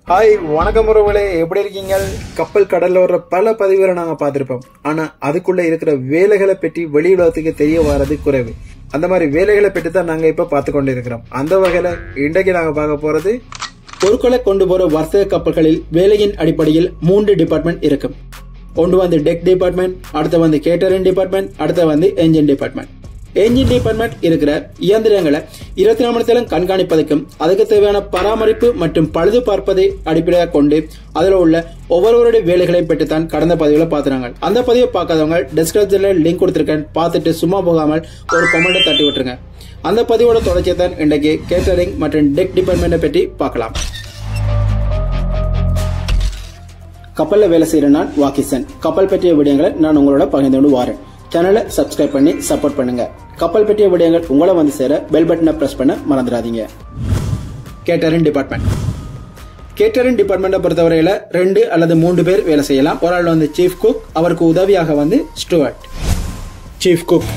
hi வணக்கம் உறவுகளே எப்படி இருக்கீங்க கப்பல் கடல்ல வர்ற பல பதிவுகளை நாங்க பார்த்திருப்போம் ஆனா அதுக்குள்ள இருக்கிற வேலைகளை பற்றி வெளி உலகத்துக்கு தெரிய வர்றது குறைவு அந்த மாதிரி வேலைகளை பற்றி தான் நாங்க இப்ப பார்த்து கொண்டு இருக்கிறோம் அந்த வகையில இன்றைக்கு நாங்க பார்க்க போறது பொருட்களை கொண்டு போற வர்த்தக கப்பல்களில் வேலையின் அடிப்படையில் மூன்று டிபார்ட்மெண்ட் இருக்கும் ஒன்று வந்து டெக் டிபார்ட்மெண்ட் அடுத்து வந்து கேட்டரிங் டிபார்ட்மெண்ட் அடுத்து வந்து என்ஜின் டிபார்ட்மெண்ட் என்ஜின் டிபார்ட்மெண்ட் இருக்கிற இயந்திரங்களை இருபத்தி நாலு மணி நேரம் கண்காணிப்பதற்கும் அதுக்கு தேவையான பராமரிப்பு மற்றும் பழுது பார்ப்பதை அடிப்படையாக கொண்டு அதில் உள்ள ஒவ்வொருவருடைய வேலைகளை பற்றி தான் கடந்த பதிவில் பார்த்துறாங்க அந்த பதிவை பார்க்காதவங்க டிஸ்கிரிப்ஷன்ல லிங்க் கொடுத்துருக்கேன் பார்த்துட்டு சும்மா போகாமல் ஒரு கமெண்ட்டை தட்டி விட்டுருங்க அந்த பதிவோட தொடர்ச்சியை தான் இன்றைக்கு கேட்டரிங் மற்றும் டெக் டிபார்ட்மெண்ட்டை பற்றி பார்க்கலாம் கப்பல்ல வேலை செய்யற நான் வாக்கிசன் கப்பல் பற்றிய விடயங்களை நான் உங்களோட பகிர்ந்து கொண்டு வாரேன் சேனலை சப்ஸ்கிரைப் பண்ணி சப்போர்ட் பண்ணுங்க கப்பல் பற்றிய விடயங்கள் உங்களை வந்து சேர பெல் பட்டனை பிரஸ் பண்ண மறந்துடாதீங்க கேட்டரிங் டிபார்ட்மெண்ட் கேட்டரிங் டிபார்ட்மெண்ட்டை பொறுத்தவரையில ரெண்டு அல்லது மூன்று பேர் வேலை செய்யலாம் ஒரு ஆள் வந்து சீஃப் குக் அவருக்கு உதவியாக வந்து ஸ்டுவர்ட் சீஃப் குக்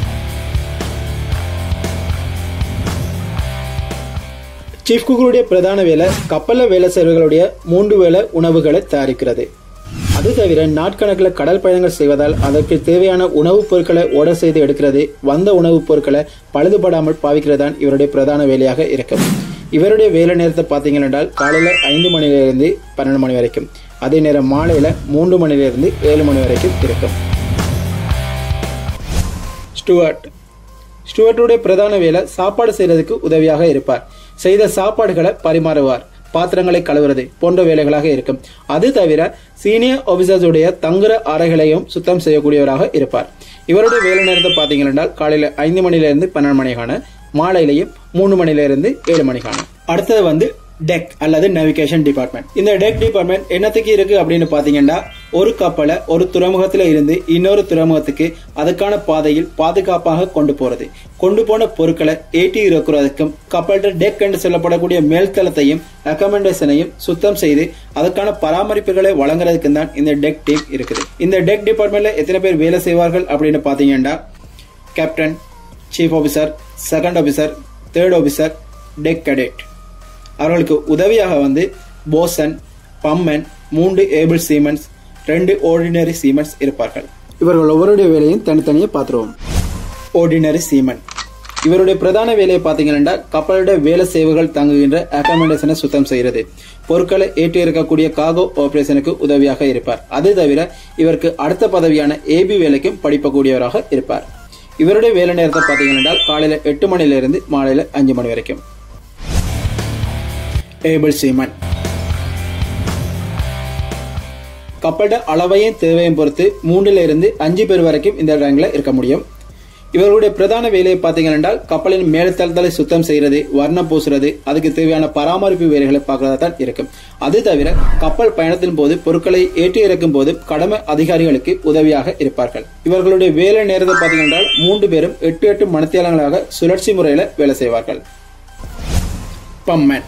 சீஃப் குக்கருடைய பிரதான வேலை கப்பல்ல வேலை செய்வர்களுடைய மூன்று வேலை உணவுகளை தயாரிக்கிறது அது தவிர நாட்கணக்கில் கடல் பயணங்கள் செய்வதால் அதற்கு தேவையான உணவுப் பொருட்களை ஆர்டர் செய்து எடுக்கிறது வந்த உணவுப் பொருட்களை பழுதுபடாமல் பாவிக்கிறதான் இவருடைய பிரதான வேலையாக இருக்கும் இவருடைய வேலை நேரத்தை பார்த்தீங்க என்றால் காலையில் ஐந்து மணிலிருந்து பன்னெண்டு மணி வரைக்கும் அதே நேரம் மாலையில் மூன்று மணிலிருந்து ஏழு மணி வரைக்கும் இருக்கும் ஸ்டுவர்ட் ஸ்டுவர்ட்டுடைய பிரதான வேலை சாப்பாடு செய்யறதுக்கு உதவியாக இருப்பார் செய்த சாப்பாடுகளை பரிமாறுவார் பாத்திரங்களை கழுவுறது போன்ற வேலைகளாக இருக்கும் அது தவிர சீனியர் ஆபீசர்ஸுடைய தங்குற அறைகளையும் சுத்தம் செய்யக்கூடியவராக இருப்பார் இவருடைய வேலை நேரத்தை பார்த்தீங்கன்னா காலையில் ஐந்து மணிலிருந்து பன்னெண்டு மணிக்கான மாலையிலையும் மூணு மணிலிருந்து ஏழு மணிக்கான அடுத்தது வந்து டெக் அல்லது நேவிகேஷன் டிபார்ட்மெண்ட் இந்த டெக் டிபார்ட்மெண்ட் என்னத்துக்கு இருக்கு அப்படின்னு பாத்தீங்கன்னா ஒரு கப்பலை ஒரு துறைமுகத்துல இருந்து இன்னொரு துறைமுகத்துக்கு அதுக்கான பாதையில் பாதுகாப்பாக கொண்டு போறது கொண்டு போன பொருட்களை ஏற்றி இறக்குறதுக்கும் கப்பல்ட டெக் என்று சொல்லப்படக்கூடிய மேல்தளத்தையும் அக்கமெண்டேஷனையும் சுத்தம் செய்து அதுக்கான பராமரிப்புகளை வழங்குறதுக்கு தான் இந்த டெக் டீம் இருக்குது இந்த டெக் டிபார்ட்மெண்ட்ல எத்தனை பேர் வேலை செய்வார்கள் அப்படின்னு பாத்தீங்கன்னா captain chief officer second officer third officer deck cadet அவர்களுக்கு உதவியாக வந்து போசன் பம்மன் மூன்று ஏபிள் சீமன்ஸ் ரெண்டு ஆர்டினரி சீமன்ஸ் இருப்பார்கள் இவர்கள் ஒவ்வொருடைய வேலையும் தனித்தனியே பார்த்துருவோம் ஆர்டினரி சீமன் இவருடைய பிரதான வேலையை பார்த்தீங்கன்னா கப்பலோட வேலை சேவைகள் தங்குகின்ற அகாமடேஷனை சுத்தம் செய்கிறது பொருட்களை ஏற்றி இருக்கக்கூடிய காகோ ஆபரேஷனுக்கு உதவியாக இருப்பார் அது தவிர இவருக்கு அடுத்த பதவியான ஏபி வேலைக்கும் படிப்பக்கூடியவராக இருப்பார் இவருடைய வேலை நேரத்தை பார்த்தீங்கன்னா காலையில எட்டு மணிலிருந்து மாலையில அஞ்சு மணி வரைக்கும் ஏபிள் சீமன் கப்பலோட அளவையும் தேவையும் பொறுத்து மூன்றுல இருந்து அஞ்சு பேர் வரைக்கும் இந்த ரேங்க்ல இருக்க முடியும் இவர்களுடைய பிரதான வேலையை பார்த்தீங்கன்னா கப்பலின் மேலத்தளத்தலை சுத்தம் செய்யறது வர்ணம் பூசுறது அதுக்கு தேவையான பராமரிப்பு வேலைகளை பார்க்கறதா தான் இருக்கும் அது தவிர கப்பல் பயணத்தின் போது பொருட்களை ஏற்றி இறக்கும் போது கடமை அதிகாரிகளுக்கு உதவியாக இருப்பார்கள் இவர்களுடைய வேலை நேரத்தை பார்த்தீங்கன்னா மூன்று பேரும் எட்டு எட்டு மணித்தியாலங்களாக சுழற்சி முறையில வேலை செய்வார்கள் பம்மன்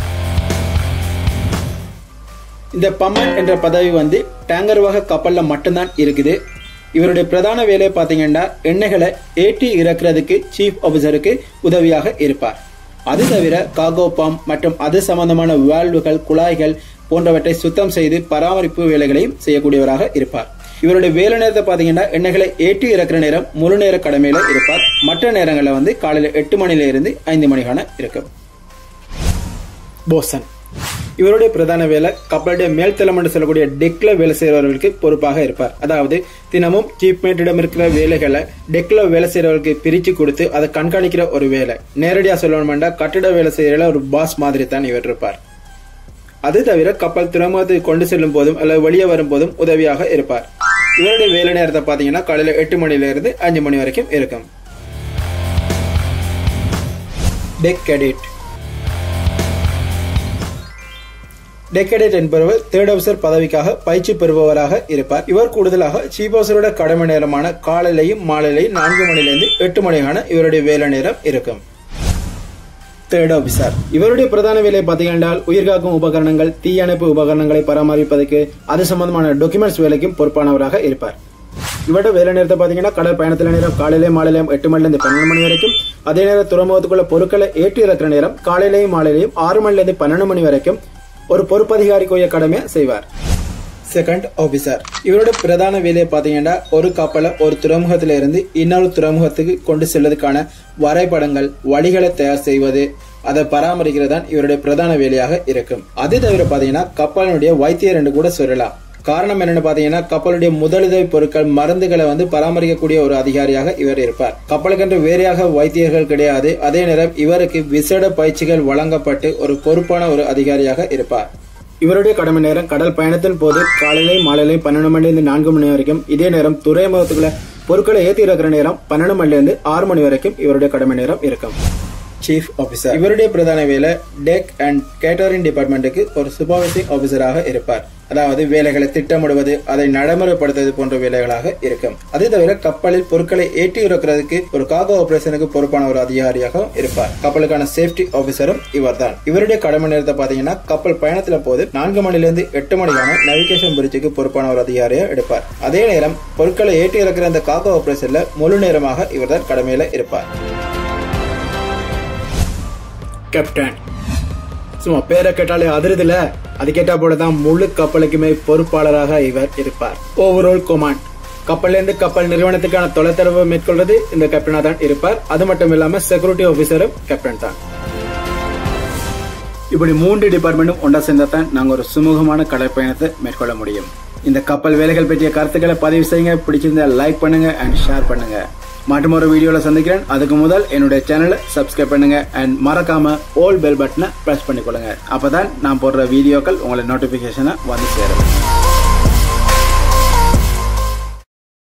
இந்த பம்மன் என்ற பதவி வந்து டேங்கர் வகை கப்பல்ல மட்டும்தான் இருக்குது இவருடைய பிரதான வேலையை பார்த்தீங்கன்னா எண்ணெய்களை ஏற்றி இறக்குறதுக்கு சீஃப் ஆபீசருக்கு உதவியாக இருப்பார் அது தவிர காகோ பம்ப் மற்றும் அது சம்பந்தமான வால்வுகள் குழாய்கள் போன்றவற்றை சுத்தம் செய்து பராமரிப்பு வேலைகளையும் செய்யக்கூடியவராக இருப்பார் இவருடைய வேலை நேரத்தை பார்த்தீங்கன்னா எண்ணெய்களை ஏற்றி இறக்குற நேரம் முழு நேர கடமையில இருப்பார் மற்ற நேரங்களில் வந்து காலையில எட்டு மணில இருந்து ஐந்து மணிக்கான இருக்கும் போசன் இவருடைய பிரதான வேலை கப்பலுடைய மேல்தளம் என்று சொல்லக்கூடிய டெக்ல வேலை செய்கிறவர்களுக்கு பொறுப்பாக இருப்பார் அதாவது தினமும் சீப் மேட்டிடம் இருக்கிற வேலைகளை டெக்ல வேலை செய்யறவர்களுக்கு பிரிச்சு கொடுத்து அதை கண்காணிக்கிற ஒரு வேலை நேரடியா சொல்லணும்னா கட்டிட வேலை செய்யற ஒரு பாஸ் மாதிரி தான் இவர் இருப்பார் அது தவிர கப்பல் துறைமுகத்துக்கு கொண்டு செல்லும் போதும் அல்லது வெளியே வரும் போதும் உதவியாக இருப்பார் இவருடைய வேலை நேரத்தை பாத்தீங்கன்னா காலையில எட்டு மணில இருந்து அஞ்சு மணி வரைக்கும் இருக்கும் டெக் கேடேட் டெக்கடேட் என்பவர் தேர்ட் ஆஃபீஸர் பதவிக்காக பயிற்சி பெறுபவராக இருப்பார் இவர் கூடுதலாக சீஃப் ஆஃபீஸரோட கடமை நேரமான காலையிலையும் மாலையிலையும் நான்கு மணிலிருந்து எட்டு மணிக்கான இவருடைய வேலை நேரம் இருக்கும் தேர்ட் ஆஃபீஸர் இவருடைய பிரதான வேலை பார்த்தீங்கன்னா உயிர்காக்கும் உபகரணங்கள் தீயணைப்பு உபகரணங்களை பராமரிப்பதற்கு அது சம்பந்தமான டாக்குமெண்ட்ஸ் வேலைக்கும் பொறுப்பானவராக இருப்பார் இவரோட வேலை நேரத்தை பார்த்தீங்கன்னா கடல் பயணத்தில் நேரம் காலையிலே மாலையிலையும் எட்டு மணிலேருந்து பன்னெண்டு மணி வரைக்கும் அதே நேரம் துறைமுகத்துக்குள்ள பொருட்களை ஏற்றி இறக்குற நேரம் காலையிலையும் மாலையிலையும் ஆறு மணிலேருந்து பன்னெண்டு மணி வரைக்கும் ஒரு பொறுப்பதிகாரிக்குரிய கடமையை செய்வார் செகண்ட் ஆபீசர் இவரோட பிரதான வேலையை பாத்தீங்கன்னா ஒரு கப்பலை ஒரு துறைமுகத்தில இருந்து இன்னொரு துறைமுகத்துக்கு கொண்டு செல்வதற்கான வரைபடங்கள் வழிகளை தயார் செய்வது அதை பராமரிக்கிறது தான் இவருடைய பிரதான வேலையாக இருக்கும் அது தவிர பாத்தீங்கன்னா கப்பலினுடைய வைத்தியர் என்று கூட சொல்லலாம் காரணம் என்னன்னு பாத்தீங்கன்னா கப்பலுடைய முதலுதவி பொருட்கள் மருந்துகளை வந்து பராமரிக்கக்கூடிய ஒரு அதிகாரியாக இவர் இருப்பார் கப்பலுக்கென்று வேறையாக வைத்தியர்கள் கிடையாது அதே நேரம் இவருக்கு விசேட பயிற்சிகள் வழங்கப்பட்டு ஒரு பொறுப்பான ஒரு அதிகாரியாக இருப்பார் இவருடைய கடமை நேரம் கடல் பயணத்தின் போது காலையிலையும் மாலையிலையும் பன்னெண்டு மணிலிருந்து நான்கு மணி வரைக்கும் இதே நேரம் துறைமுகத்துக்குள்ள பொருட்களை ஏற்றி இருக்கிற நேரம் பன்னெண்டு மணிலிருந்து ஆறு மணி வரைக்கும் இவருடைய கடமை நேரம் இருக்கும் சீஃப் ஆபீசர் இவருடைய பிரதான வேலை டெக் அண்ட் கேட்டரிங் டிபார்ட்மெண்ட்டுக்கு ஒரு சூப்பர்வைசிங் ஆபீசராக இருப்பார் அதாவது வேலைகளை திட்டமிடுவது அதை நடைமுறைப்படுத்துவது போன்ற வேலைகளாக இருக்கும் அது தவிர கப்பலில் பொருட்களை ஏற்றி இறக்குறதுக்கு ஒரு காகோ ஆபரேஷனுக்கு பொறுப்பான ஒரு அதிகாரியாக இருப்பார் கப்பலுக்கான சேஃப்டி ஆபீசரும் இவர்தான் இவருடைய கடமை நேரத்தை பாத்தீங்கன்னா கப்பல் பயணத்துல போது நான்கு மணிலிருந்து எட்டு மணிக்கான நேவிகேஷன் பிரிட்ஜுக்கு பொறுப்பான ஒரு அதிகாரியாக எடுப்பார் அதே நேரம் பொருட்களை ஏற்றி இறக்குற அந்த காகோ ஆபரேஷன்ல முழு நேரமாக இவர்தான் கடமையில இருப்பார் கேப்டன் சும்மா பேரை கேட்டாலே அதிருதுல அது கேட்டா போல தான் முழு கப்பலுக்குமே பொறுப்பாளராக இவர் இருப்பார் ஓவரால் கொமாண்ட் கப்பல்ல இருந்து கப்பல் நிறுவனத்துக்கான தொலைத்தொடர்பு மேற்கொள்வது இந்த கேப்டனா தான் இருப்பார் அது மட்டும் இல்லாம செக்யூரிட்டி ஆபீசரும் கேப்டன் தான் இப்படி மூன்று டிபார்ட்மெண்ட்டும் ஒன்றா சேர்ந்தா தான் நாங்க ஒரு சுமூகமான கடற்பயணத்தை மேற்கொள்ள முடியும் இந்த கப்பல் வேலைகள் பற்றிய கருத்துக்களை பதிவு செய்யுங்க பிடிச்சிருந்தா லைக் பண்ணுங்க அண்ட் ஷேர் பண்ணுங்க மற்றும் ஒரு வீடியோல சந்திக்கிறேன் அதுக்கு முதல் என்னுடைய சேனலை சப்ஸ்கிரைப் பண்ணுங்க அண்ட் மறக்காம ஓல் பெல் பட்டனை பிரஸ் பண்ணிக்கொள்ளுங்க அப்பதான் நான் போடுற வீடியோக்கள் உங்களை நோட்டிபிகேஷனை வந்து சேரும்